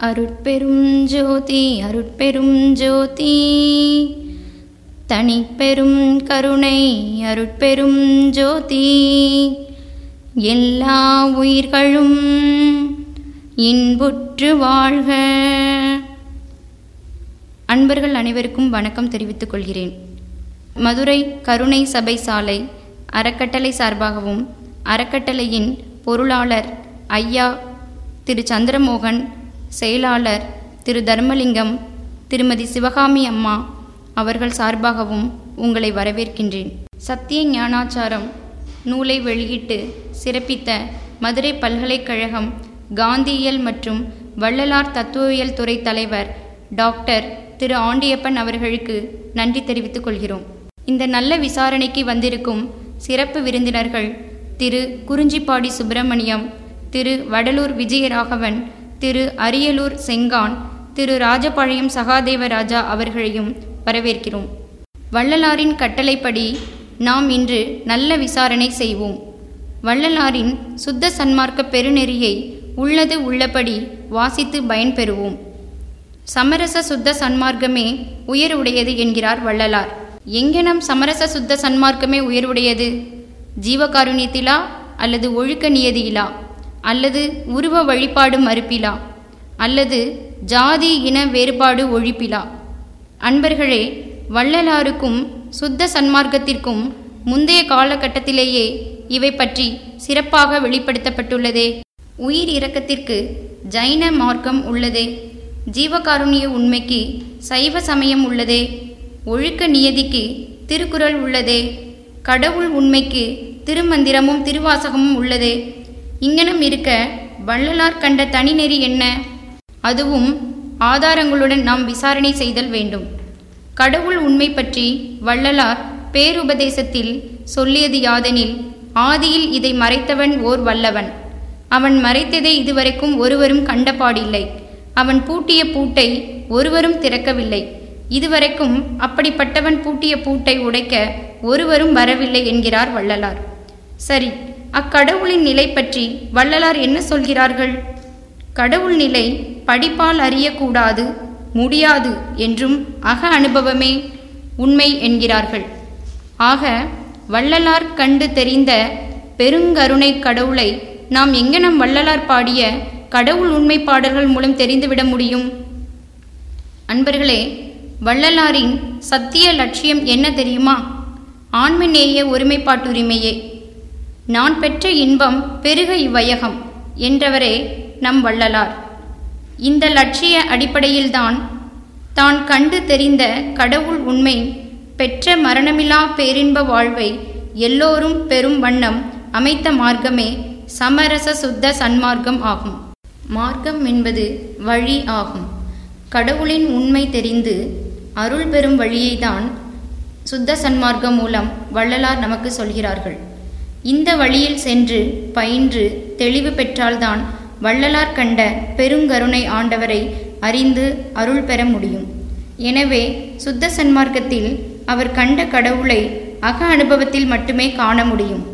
அருட்பெரும் ஜோதி அருட்பெரும் ஜோதி தனிப்பெரும் கருணை அருட்பெரும் ஜோதி எல்லா உயிர்களும் இன்புற்று வாழ்க அன்பர்கள் அனைவருக்கும் வணக்கம் தெரிவித்துக் கொள்கிறேன் மதுரை கருணை சபை சாலை அறக்கட்டளை சார்பாகவும் அறக்கட்டளையின் பொருளாளர் ஐயா திரு சந்திரமோகன் செயலாளர் திரு தர்மலிங்கம் திருமதி சிவகாமி அம்மா அவர்கள் சார்பாகவும் உங்களை வரவேற்கின்றேன் சத்திய ஞானாச்சாரம் நூலை வெளியிட்டு சிறப்பித்த மதுரை பல்கலைக்கழகம் காந்தியியல் மற்றும் வள்ளலார் தத்துவவியல் துறை தலைவர் டாக்டர் திரு ஆண்டியப்பன் அவர்களுக்கு நன்றி தெரிவித்துக் கொள்கிறோம் இந்த நல்ல விசாரணைக்கு வந்திருக்கும் சிறப்பு விருந்தினர்கள் திரு குறிஞ்சிப்பாடி சுப்பிரமணியம் திரு வடலூர் விஜயராகவன் திரு அரியலூர் செங்கான் திரு ராஜபாளையம் சகாதேவராஜா அவர்களையும் வரவேற்கிறோம் வள்ளலாரின் கட்டளைப்படி நாம் இன்று நல்ல விசாரணை செய்வோம் வள்ளலாரின் சுத்த சன்மார்க்க பெருநெறியை உள்ளது உள்ளபடி வாசித்து பயன்பெறுவோம் சமரச சுத்த சன்மார்க்கமே உயர்வுடையது என்கிறார் வள்ளலார் எங்கெனம் சமரச சுத்த சன்மார்க்கமே உயர்வுடையது ஜீவகாருண்யத்திலா அல்லது ஒழுக்க நியதியிலா அல்லது உருவ வழிபாடு மறுப்பிலா அல்லது ஜாதி இன வேறுபாடு ஒழிப்பிலா அன்பர்களே வள்ளலாருக்கும் சுத்த சன்மார்க்கத்திற்கும் முந்தைய காலகட்டத்திலேயே இவை பற்றி சிறப்பாக வெளிப்படுத்தப்பட்டுள்ளதே உயிர் இரக்கத்திற்கு ஜைன மார்க்கம் உள்ளதே ஜீவகாருண்ய உண்மைக்கு சைவ சமயம் உள்ளதே ஒழுக்க நியதிக்கு திருக்குறள் உள்ளதே கடவுள் உண்மைக்கு திருமந்திரமும் திருவாசகமும் உள்ளதே இங்கனம் இருக்க வள்ளலார் கண்ட தனிநெறி என்ன அதுவும் ஆதாரங்களுடன் நாம் விசாரணை செய்தல் வேண்டும் கடவுள் உண்மை பற்றி வள்ளலார் பேருபதேசத்தில் சொல்லியது யாதெனில் ஆதியில் இதை மறைத்தவன் ஓர் வல்லவன் அவன் மறைத்ததை இதுவரைக்கும் ஒருவரும் கண்டபாடில்லை அவன் பூட்டிய பூட்டை ஒருவரும் திறக்கவில்லை இதுவரைக்கும் அப்படிப்பட்டவன் பூட்டிய பூட்டை உடைக்க ஒருவரும் வரவில்லை என்கிறார் வள்ளலார் சரி அக்கடவுளின் நிலை பற்றி வள்ளலார் என்ன சொல்கிறார்கள் கடவுள் நிலை படிப்பால் அறியக்கூடாது முடியாது என்றும் அக அனுபவமே உண்மை என்கிறார்கள் ஆக வள்ளலார் கண்டு தெரிந்த பெருங்கருணை கடவுளை நாம் எங்கனம் வள்ளலார் பாடிய கடவுள் உண்மை பாடல்கள் மூலம் தெரிந்துவிட முடியும் அன்பர்களே வள்ளலாரின் சத்திய லட்சியம் என்ன தெரியுமா ஆண்மநேய ஒருமைப்பாட்டுரிமையே நான் பெற்ற இன்பம் பெருக இவ்வையகம் என்றவரே நம் வள்ளலார் இந்த லட்சிய அடிப்படையில்தான் தான் கண்டு தெரிந்த கடவுள் உண்மை பெற்ற மரணமிலா பேரின்ப வாழ்வை எல்லோரும் பெரும் வண்ணம் அமைத்த மார்க்கமே சமரச சுத்த சன்மார்க்கம் ஆகும் மார்க்கம் என்பது வழி ஆகும் கடவுளின் உண்மை தெரிந்து அருள் பெறும் வழியைதான் சுத்த சன்மார்க்கம் மூலம் வள்ளலார் நமக்கு சொல்கிறார்கள் இந்த வழியில் சென்று பயின்று தெளிவு பெற்றால்தான் வள்ளலார் கண்ட பெருங்கருணை ஆண்டவரை அறிந்து அருள் பெற முடியும் எனவே சுத்த சன்மார்க்கத்தில் அவர் கண்ட கடவுளை அக அனுபவத்தில் மட்டுமே காண முடியும்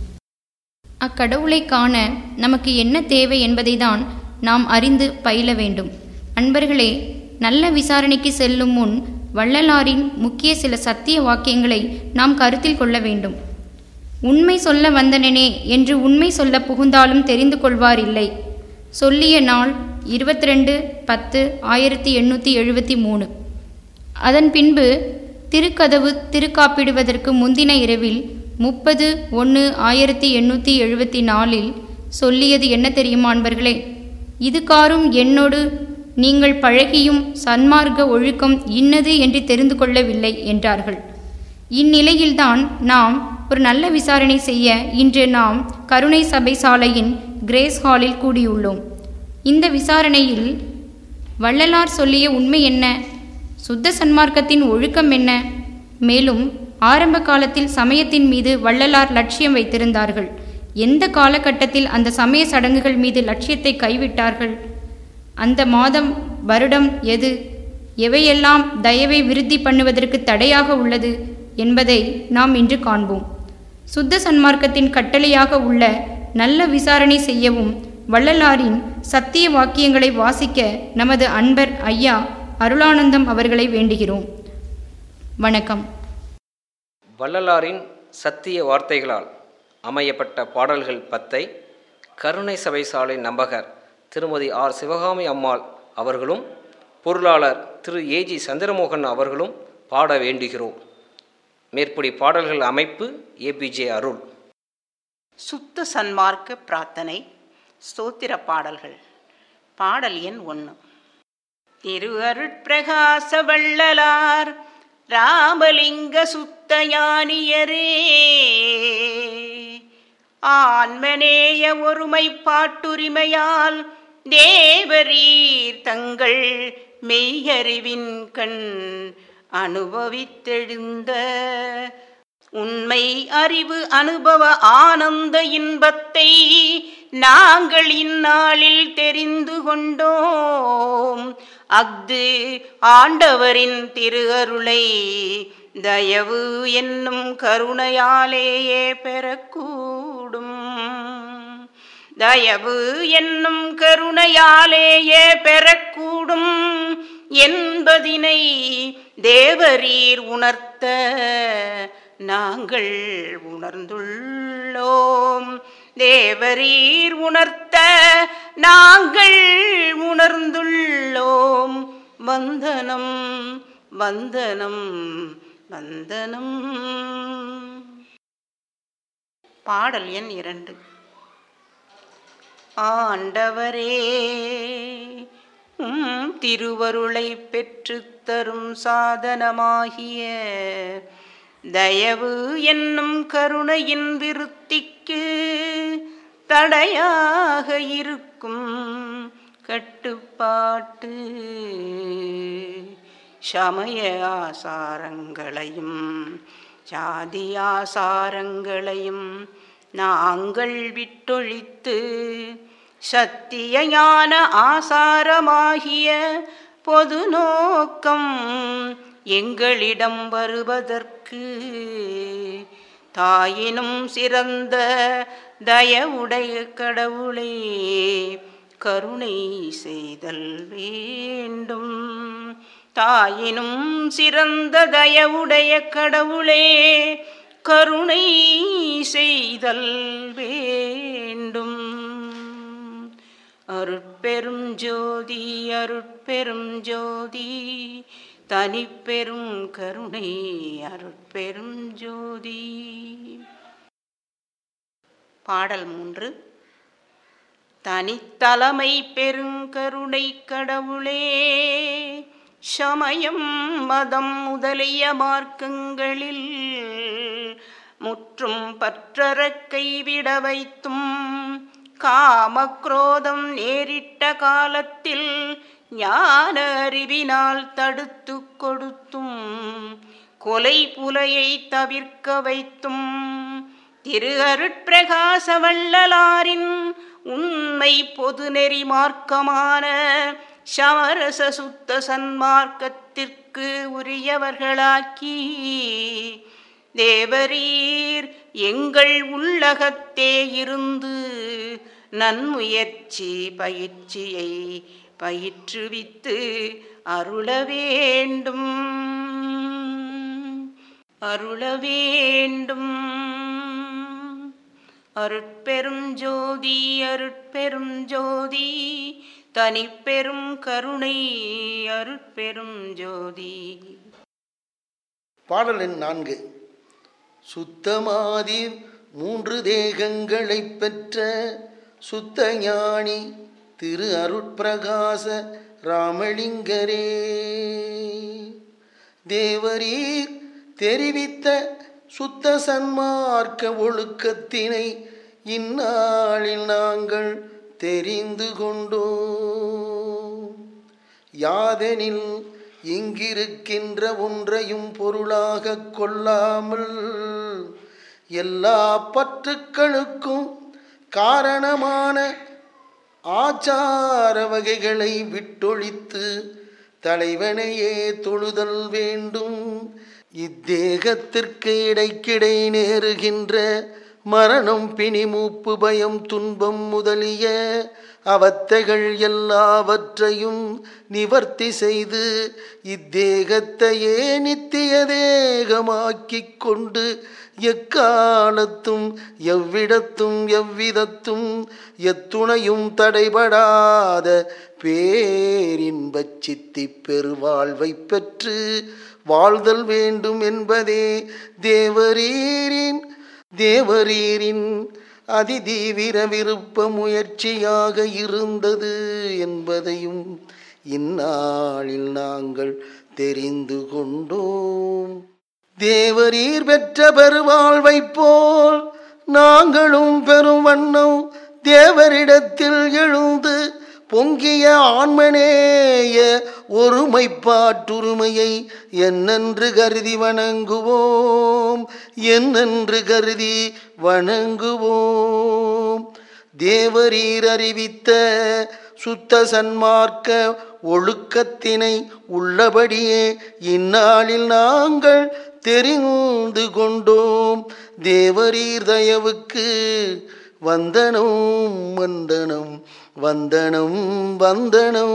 அக்கடவுளை காண நமக்கு என்ன தேவை என்பதை தான் நாம் அறிந்து பயில வேண்டும் அன்பர்களே நல்ல விசாரணைக்கு செல்லும் முன் வள்ளலாரின் முக்கிய சில சத்திய வாக்கியங்களை நாம் கருத்தில் கொள்ள வேண்டும் உண்மை சொல்ல வந்தனனே என்று உண்மை சொல்ல புகுந்தாலும் தெரிந்து கொள்வார் இல்லை சொல்லிய நாள் இருபத்தி ரெண்டு பத்து ஆயிரத்தி எண்ணூற்றி எழுபத்தி மூணு அதன் பின்பு திருக்கதவு திருக்காப்பிடுவதற்கு முந்தின இரவில் முப்பது ஒன்று ஆயிரத்தி எண்ணூற்றி எழுபத்தி நாலில் சொல்லியது என்ன தெரியுமா அன்பர்களே இதுகாரும் என்னோடு நீங்கள் பழகியும் சன்மார்க்க ஒழுக்கம் இன்னது என்று தெரிந்து கொள்ளவில்லை என்றார்கள் இந்நிலையில்தான் நாம் ஒரு நல்ல விசாரணை செய்ய இன்று நாம் கருணை சபை சாலையின் கிரேஸ் ஹாலில் கூடியுள்ளோம் இந்த விசாரணையில் வள்ளலார் சொல்லிய உண்மை என்ன சுத்த சன்மார்க்கத்தின் ஒழுக்கம் என்ன மேலும் ஆரம்ப காலத்தில் சமயத்தின் மீது வள்ளலார் லட்சியம் வைத்திருந்தார்கள் எந்த காலகட்டத்தில் அந்த சமய சடங்குகள் மீது லட்சியத்தை கைவிட்டார்கள் அந்த மாதம் வருடம் எது எவையெல்லாம் தயவை விருத்தி பண்ணுவதற்கு தடையாக உள்ளது என்பதை நாம் இன்று காண்போம் சுத்த சன்மார்க்கத்தின் கட்டளையாக உள்ள நல்ல விசாரணை செய்யவும் வள்ளலாரின் சத்திய வாக்கியங்களை வாசிக்க நமது அன்பர் ஐயா அருளானந்தம் அவர்களை வேண்டுகிறோம் வணக்கம் வள்ளலாரின் சத்திய வார்த்தைகளால் அமையப்பட்ட பாடல்கள் பத்தை கருணை சபை சாலை நம்பகர் திருமதி ஆர் சிவகாமி அம்மாள் அவர்களும் பொருளாளர் திரு ஏஜி சந்திரமோகன் அவர்களும் பாட வேண்டுகிறோம் மேற்படி பாடல்கள் அமைப்பு ஏபிஜே அருள் சுத்த சன்மார்க்க பிரார்த்தனை ஸ்தோத்திர பாடல்கள் பாடல் எண் ஒன்று திரு அருட்பிரகாச வள்ளலார் ராமலிங்க சுத்தயானியரே ஆன்மநேய ஒருமைப்பாட்டுரிமையால் தேவரீர் தங்கள் மெய்யறிவின் கண் அனுபவித்தெழுந்த உண்மை அறிவு அனுபவ ஆனந்த இன்பத்தை நாங்கள் இந்நாளில் தெரிந்து கொண்டோம் அஃது ஆண்டவரின் திரு அருளை தயவு என்னும் கருணையாலேயே பெறக்கூடும் தயவு என்னும் கருணையாலேயே பெறக்கூடும் என்பதினை தேவரீர் உணர்த்த நாங்கள் உணர்ந்துள்ளோம் தேவரீர் உணர்த்த நாங்கள் உணர்ந்துள்ளோம் வந்தனம் வந்தனம் வந்தனம் பாடல் எண் இரண்டு ஆண்டவரே உம் திருவருளை பெற்றுத் தரும் சாதனமாகிய தயவு என்னும் கருணையின் விருத்திக்கு தடையாக இருக்கும் கட்டுப்பாட்டு சமய ஆசாரங்களையும் ஜாதி ஆசாரங்களையும் நாங்கள் விட்டொழித்து சத்திய ஞான ஆசாரமாகிய பொது நோக்கம் எங்களிடம் வருவதற்கு தாயினும் சிறந்த தயவுடைய கடவுளே கருணை செய்தல் வேண்டும் தாயினும் சிறந்த தயவுடைய கடவுளே கருணை செய்தல் வேண்டும் அருட்பெரும் ஜோதி அருட்பெரும் ஜோதி தனிப்பெரும் கருணை அருட்பெரும் ஜோதி பாடல் மூன்று தனித்தலைமை பெருங்கருணை கடவுளே சமயம் மதம் முதலிய மார்க்கங்களில் முற்றும் பற்றற கைவிட வைத்தும் காமக்ரோதம் நேரிட்ட காலத்தில் ஞான அறிவினால் தடுத்து கொடுத்தும் கொலை புலையை தவிர்க்க வைத்தும் திரு அருட்பிரகாச வள்ளலாரின் உண்மை பொது நெறி மார்க்கமான சமரச சுத்த சன்மார்க்கத்திற்கு உரியவர்களாக்கி தேவரீர் எங்கள் உள்ளகத்தே இருந்து நன்முயற்சி பயிற்சியை பயிற்றுவித்து அருள வேண்டும் அருள வேண்டும் அருட்பெரும் ஜோதி அருட்பெரும் ஜோதி தனிப்பெரும் கருணை அருட்பெரும் ஜோதி பாடல் எண் நான்கு சுத்தமாதி மூன்று தேகங்களைப் பெற்ற சுத்த ஞானி திரு அருட்பிரகாச ராமலிங்கரே தேவரீர் தெரிவித்த சுத்த சன்மார்க்க ஒழுக்கத்தினை இந்நாளில் நாங்கள் தெரிந்து கொண்டோம் யாதெனில் இங்கிருக்கின்ற ஒன்றையும் பொருளாகக் கொள்ளாமல் எல்லா பற்றுக்களுக்கும் காரணமான ஆச்சார வகைகளை விட்டொழித்து தலைவனையே தொழுதல் வேண்டும் இத்தேகத்திற்கு இடைக்கிடை நேருகின்ற மரணம் பிணி மூப்பு பயம் துன்பம் முதலிய அவத்தைகள் எல்லாவற்றையும் நிவர்த்தி செய்து இத்தேகத்தையே நித்திய தேகமாக்கிக் கொண்டு எக்காலத்தும் எவ்விடத்தும் எவ்விதத்தும் எத்துணையும் தடைபடாத பேரின்பச் சித்தி பெருவாழ்வை பெற்று வாழ்தல் வேண்டும் என்பதே தேவரீரின் தேவரீரின் அதிதீவிர விருப்ப முயற்சியாக இருந்தது என்பதையும் இந்நாளில் நாங்கள் தெரிந்து கொண்டோம் தேவரீர் பெற்ற பெருவாழ்வை போல் நாங்களும் பெரும் வண்ணம் தேவரிடத்தில் எழுந்து பொங்கிய ஆன்மனேய ஒருமைப்பாட்டுரிமையை என்னென்று கருதி வணங்குவோம் என்னென்று கருதி வணங்குவோம் தேவரீர் அறிவித்த சுத்த சன்மார்க்க ஒழுக்கத்தினை உள்ளபடியே இந்நாளில் நாங்கள் தெரிந்து கொண்டோம் தேவரீர் தயவுக்கு வந்தனம் வந்தனம் வந்தனம் வந்தனம்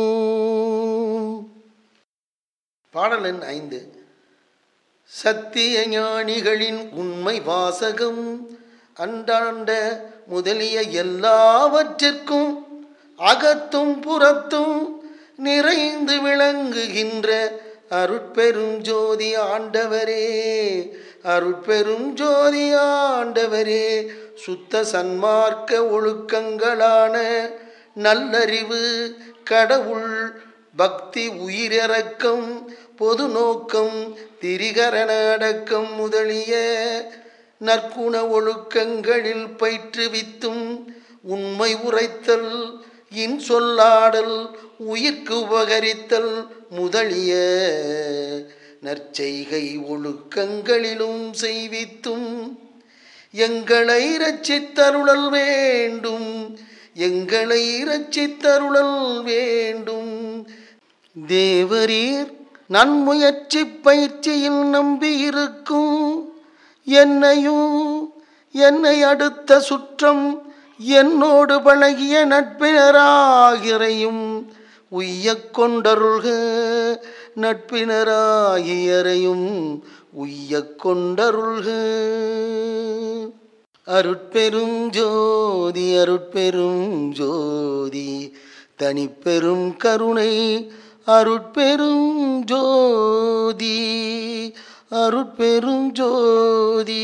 பாடல் எண் ஐந்து சத்திய ஞானிகளின் உண்மை வாசகம் அண்டாண்ட முதலிய எல்லாவற்றிற்கும் அகத்தும் புறத்தும் நிறைந்து விளங்குகின்ற அருட்பெரும் ஜோதி ஆண்டவரே அருட்பெரும் ஜோதி ஆண்டவரே சுத்த சன்மார்க்க ஒழுக்கங்களான நல்லறிவு கடவுள் பக்தி உயிரிறக்கம் பொது நோக்கம் திரிகரண அடக்கம் முதலிய நற்குண ஒழுக்கங்களில் பயிற்றுவித்தும் உண்மை உரைத்தல் இன்சொல்லாடல் உயிர்க்கு உபகரித்தல் முதலிய நற்செய்கை ஒழுக்கங்களிலும் செய்வித்தும் எங்களை ரட்சித்தருளல் வேண்டும் எங்களை ரட்சித்தருளல் வேண்டும் தேவரீர் நன்முயற்சி பயிற்சியில் நம்பியிருக்கும் என்னையும் என்னை அடுத்த சுற்றம் என்னோடு பழகிய நட்பினராகிறையும் உய்யக் கொண்டருள்க நட்பினராகியரையும் உய்யக் கொண்டருள்க அருட்பெரும் ஜோதி அருட்பெரும் ஜோதி தனிப்பெரும் கருணை அருட்பெரும் ஜோதி அருட்பெரும் ஜோதி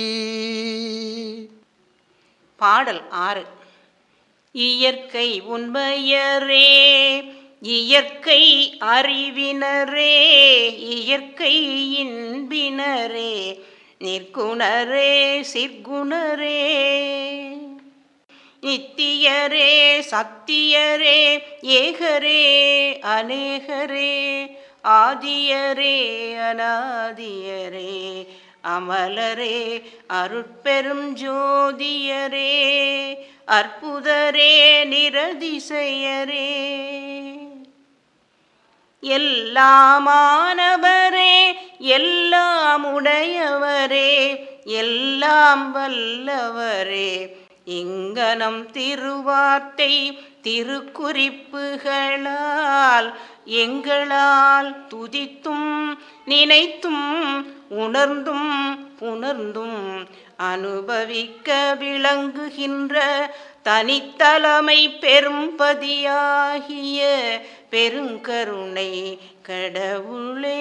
பாடல் ஆறு இயற்கை உண்மையரே இயற்கை அறிவினரே இயற்கை இன்பினரே நிற்குணரே சிற்குணரே நித்தியரே சத்தியரே ஏகரே அநேகரே ஆதியரே அநாதியரே அமலரே அருட்பெரும் ஜோதியரே அற்புதரே நிரதிசையரே எல்லாமானவரே எல்லாம் உடையவரே எல்லாம் வல்லவரே இங்கனம் திருவார்த்தை திருக்குறிப்புகளால் எங்களால் துதித்தும் நினைத்தும் உணர்ந்தும் புணர்ந்தும் அனுபவிக்க விளங்குகின்ற தனித்தலைமை பெரும்பதியாகிய பெருங்கருணை கடவுளே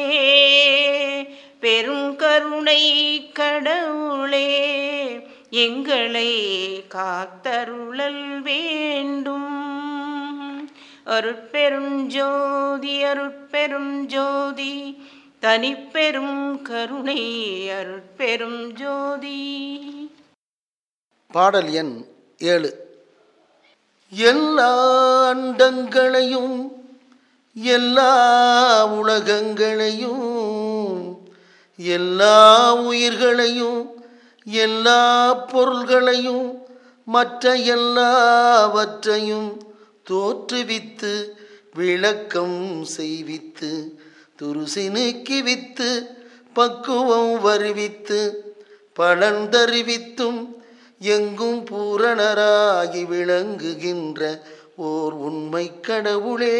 பெருங்கருணை கடவுளே எங்களை காத்தருளல் வேண்டும் அருட்பெரும் ஜோதி அருட்பெரும் ஜோதி தனிப்பெரும் கருணை அருட்பெரும் ஜோதி பாடல் எண் ஏழு எல்லா அண்டங்களையும் எல்லா உலகங்களையும் எல்லா உயிர்களையும் எல்லா பொருள்களையும் மற்ற எல்லாவற்றையும் தோற்றுவித்து விளக்கம் செய்வித்து துருசினுக்கி வித்து பக்குவம் வருவித்து பலன் தருவித்தும் எங்கும் பூரணராகி விளங்குகின்ற ஓர் உண்மை கடவுளே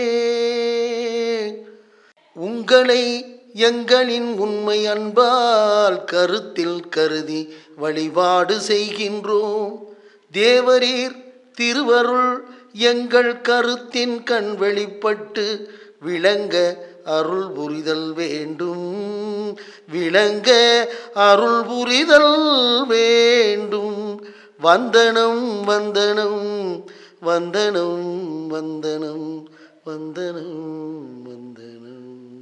உங்களை எங்களின் உண்மை அன்பால் கருத்தில் கருதி வழிபாடு செய்கின்றோம் தேவரீர் திருவருள் எங்கள் கருத்தின் கண் வெளிப்பட்டு விளங்க அருள் புரிதல் வேண்டும் விளங்க அருள் புரிதல் வேண்டும் வந்தனம் வந்தனம் வந்தனம் வந்தனம் வந்தனம் வந்தனம்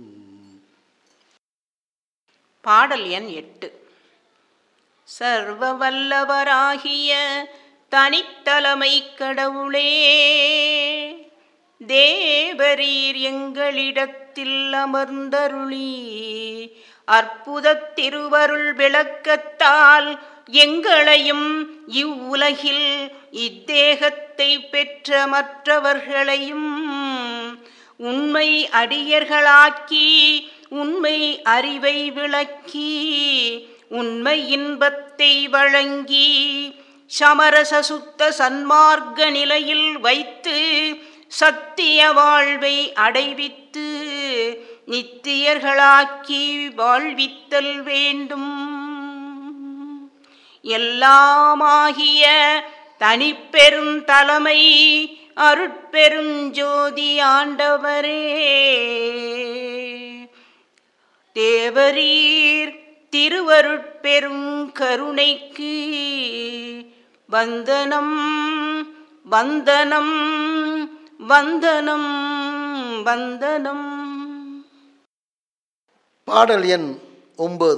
பாடல் எண் எட்டு சர்வ வல்லவராகிய தனித்தலைமை கடவுளே தேவரீர் எங்களிடத்தில் அமர்ந்தருளி அற்புதத் திருவருள் விளக்கத்தால் எங்களையும் இவ்வுலகில் இத்தேகத்தை பெற்ற மற்றவர்களையும் உண்மை அடியர்களாக்கி உண்மை அறிவை விளக்கி உண்மை இன்பத்தை வழங்கி சமரச சுத்த சன்மார்க்க நிலையில் வைத்து சத்திய வாழ்வை அடைவித்து நித்தியர்களாக்கி வாழ்வித்தல் வேண்டும் எல்லாமாகிய தனிப்பெரும் தலைமை அருட்பெருஞ்சோதி ஆண்டவரே தேவரீர் திருவருட்பெரும் கருணைக்கு வந்தனம் வந்தனம் வந்தனம் வந்தனம் பாடல் எண் ஒன்பது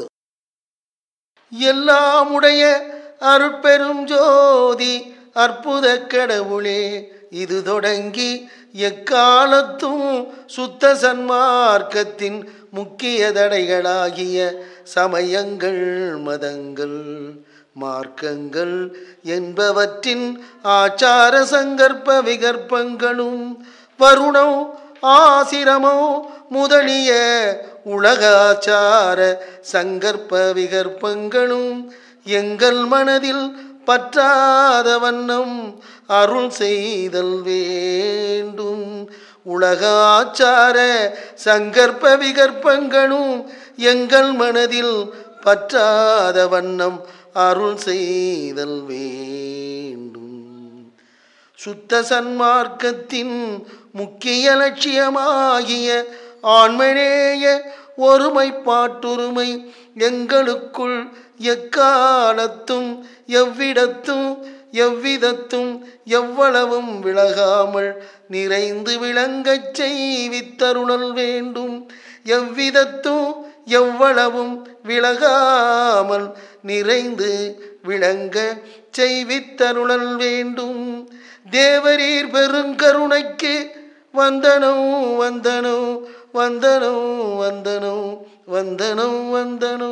எல்லாமுடைய அருட்பெரும் ஜோதி அற்புத கடவுளே இது தொடங்கி எக்காலத்தும் சுத்த சன்மார்க்கத்தின் முக்கிய தடைகளாகிய சமயங்கள் மதங்கள் மார்க்கங்கள் என்பவற்றின் ஆச்சார சங்கற்ப விகற்பங்களும் வருணோ ஆசிரமோ முதலிய உலகாச்சார சங்கற்ப விகற்பங்களும் எங்கள் மனதில் பற்றாத வண்ணம் அருள் செய்தல் வேண்டும் உலகாச்சார சங்கற்ப விகற்பங்களும் எங்கள் மனதில் பற்றாத வண்ணம் அருள் செய்தல் வேண்டும் சுத்த சன்மார்க்கத்தின் முக்கிய லட்சியமாகிய ஆண்மனேய ஒருமைப்பாட்டுரிமை எங்களுக்குள் எக்காலத்தும் எவ்விடத்தும் எவ்விதத்தும் எவ்வளவும் விலகாமல் நிறைந்து விளங்கச் செய்வித்தருளல் வேண்டும் எவ்விதத்தும் எவ்வளவும் விலகாமல் நிறைந்து விளங்க செய்வித்தருளல் வேண்டும் தேவரீர் பெருங்கருணைக்கு வந்தனோ வந்தனோ வந்தனோ வந்தனோ வந்தனோ வந்தனோ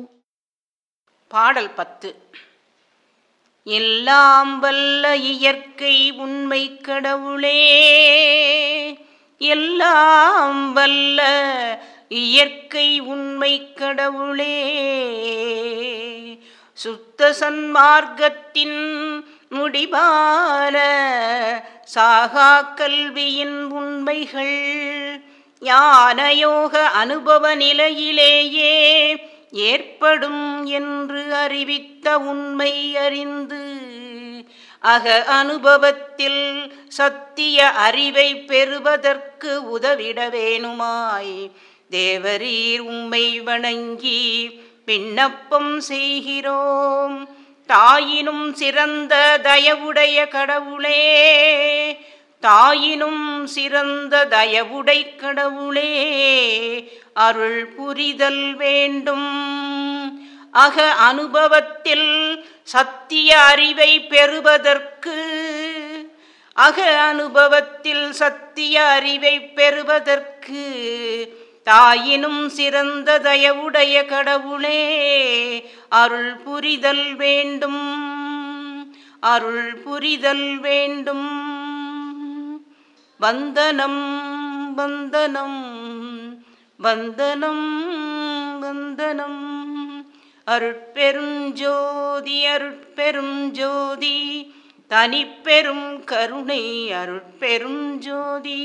பாடல் பத்து எல்லாம் வல்ல இயற்கை உண்மை கடவுளே எல்லாம் வல்ல இயற்கை உண்மை கடவுளே சுத்த சன்மார்க்கத்தின் முடிவான சாகா கல்வியின் உண்மைகள் ஞானயோக அனுபவ நிலையிலேயே ஏற்படும் என்று அறிவித்த உண்மை அறிந்து அக அனுபவத்தில் சத்திய அறிவை பெறுவதற்கு உதவிட வேணுமாய் தேவரீர் உம்மை வணங்கி விண்ணப்பம் செய்கிறோம் தாயினும் சிறந்த தயவுடைய கடவுளே தாயினும் சிறந்த தயவுடை கடவுளே அருள் புரிதல் வேண்டும் அக அனுபவத்தில் சத்திய அறிவை பெறுவதற்கு அக அனுபவத்தில் சத்திய அறிவை பெறுவதற்கு தாயினும் சிறந்த தயவுடைய கடவுளே அருள் புரிதல் வேண்டும் அருள் புரிதல் வேண்டும் வந்தனம் வந்தனம் வந்தனம் வந்தனம் அருட்பெருஞ்சோதி அருட்பெரும் ஜோதி தனிப்பெரும் கருணை அருட்பெரும் ஜோதி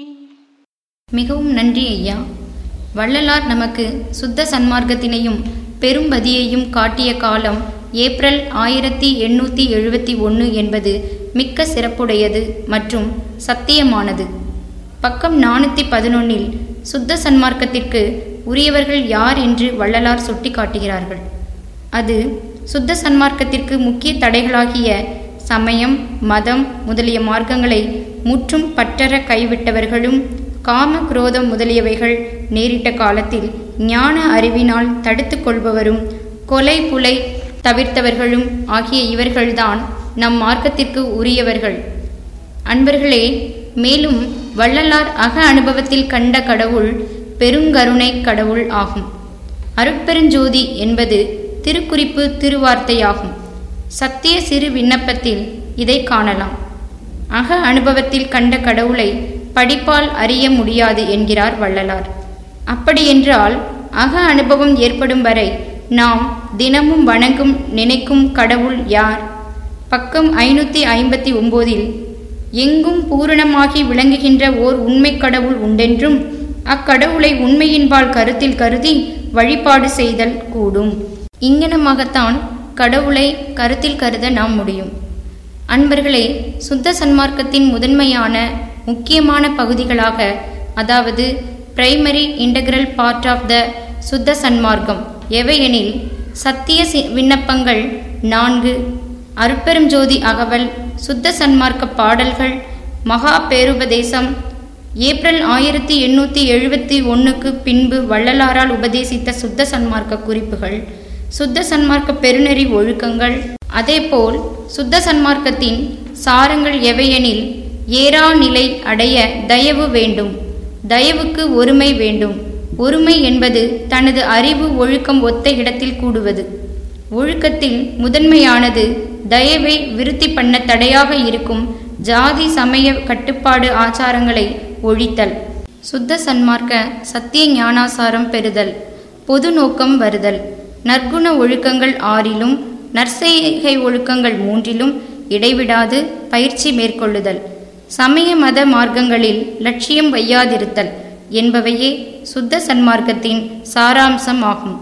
மிகவும் நன்றி ஐயா வள்ளலார் நமக்கு சுத்த சன்மார்க்கத்தினையும் பெரும்பதியையும் காட்டிய காலம் ஏப்ரல் ஆயிரத்தி எண்ணூற்றி எழுபத்தி ஒன்று என்பது மிக்க சிறப்புடையது மற்றும் சத்தியமானது பக்கம் நானூற்றி பதினொன்னில் சுத்த சன்மார்க்கத்திற்கு உரியவர்கள் யார் என்று வள்ளலார் சுட்டிக்காட்டுகிறார்கள் அது சுத்த சன்மார்க்கத்திற்கு முக்கிய தடைகளாகிய சமயம் மதம் முதலிய மார்க்கங்களை முற்றும் பற்றற கைவிட்டவர்களும் காம குரோதம் முதலியவைகள் நேரிட்ட காலத்தில் ஞான அறிவினால் தடுத்து கொள்பவரும் கொலை புலை தவிர்த்தவர்களும் ஆகிய இவர்கள்தான் நம் மார்க்கத்திற்கு உரியவர்கள் அன்பர்களே மேலும் வள்ளலார் அக அனுபவத்தில் கண்ட கடவுள் பெருங்கருணை கடவுள் ஆகும் அருட்பெருஞ்சோதி என்பது திருக்குறிப்பு திருவார்த்தையாகும் சத்திய சிறு விண்ணப்பத்தில் இதை காணலாம் அக அனுபவத்தில் கண்ட கடவுளை படிப்பால் அறிய முடியாது என்கிறார் வள்ளலார் அப்படியென்றால் அக அனுபவம் ஏற்படும் வரை நாம் தினமும் வணங்கும் நினைக்கும் கடவுள் யார் பக்கம் ஐநூற்றி ஐம்பத்தி ஒம்போதில் எங்கும் பூரணமாகி விளங்குகின்ற ஓர் உண்மை கடவுள் உண்டென்றும் அக்கடவுளை உண்மையின்பால் கருத்தில் கருதி வழிபாடு செய்தல் கூடும் இங்கனமாகத்தான் கடவுளை கருத்தில் கருத நாம் முடியும் அன்பர்களே சுத்த சன்மார்க்கத்தின் முதன்மையான முக்கியமான பகுதிகளாக அதாவது primary integral part of the சுத்த சன்மார்க்கம் எவையெனில் சத்திய சி- விண்ணப்பங்கள் நான்கு அருட்பெரும் ஜோதி அகவல் சுத்த சன்மார்க்க பாடல்கள் மகா பேருபதேசம் ஏப்ரல் ஆயிரத்தி எண்ணூற்றி எழுபத்தி ஒன்றுக்கு பின்பு வள்ளலாரால் உபதேசித்த சுத்த சன்மார்க்க குறிப்புகள் சுத்த சன்மார்க்க பெருநெறி ஒழுக்கங்கள் அதேபோல் சுத்த சன்மார்க்கத்தின் சாரங்கள் எவையெனில் ஏறா நிலை அடைய தயவு வேண்டும் தயவுக்கு ஒருமை வேண்டும் ஒருமை என்பது தனது அறிவு ஒழுக்கம் ஒத்த இடத்தில் கூடுவது ஒழுக்கத்தில் முதன்மையானது தயவை விருத்தி பண்ண தடையாக இருக்கும் ஜாதி சமய கட்டுப்பாடு ஆச்சாரங்களை ஒழித்தல் சுத்த சன்மார்க்க சத்திய ஞானாசாரம் பெறுதல் பொது நோக்கம் வருதல் நற்குண ஒழுக்கங்கள் ஆறிலும் நற்செய்கை ஒழுக்கங்கள் மூன்றிலும் இடைவிடாது பயிற்சி மேற்கொள்ளுதல் சமய மத மார்க்கங்களில் லட்சியம் வையாதிருத்தல் என்பவையே சுத்த சன்மார்க்கத்தின் சாராம்சம் ஆகும்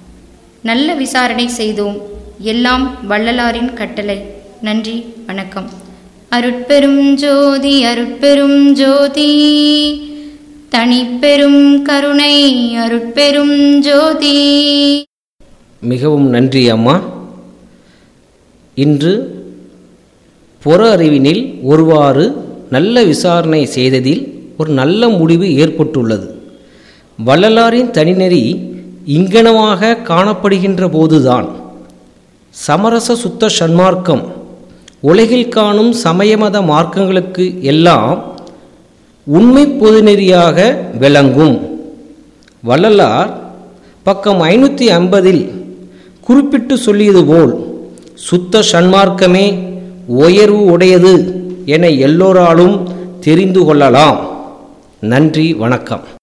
நல்ல விசாரணை செய்தோம் எல்லாம் வள்ளலாரின் கட்டளை நன்றி வணக்கம் அருட்பெரும் ஜோதி அருட்பெரும் ஜோதி தனிப்பெரும் கருணை அருட்பெரும் ஜோதி மிகவும் நன்றி அம்மா இன்று புற அறிவினில் ஒருவாறு நல்ல விசாரணை செய்ததில் ஒரு நல்ல முடிவு ஏற்பட்டுள்ளது வள்ளலாரின் தனிநெறி இங்கனமாக காணப்படுகின்ற போதுதான் சமரச சுத்த சன்மார்க்கம் உலகில் காணும் சமயமத மார்க்கங்களுக்கு எல்லாம் உண்மை பொதுநெறியாக விளங்கும் வள்ளலார் பக்கம் ஐநூற்றி ஐம்பதில் குறிப்பிட்டு சொல்லியது போல் சுத்த சன்மார்க்கமே உயர்வு உடையது என எல்லோராலும் தெரிந்து கொள்ளலாம் நன்றி வணக்கம்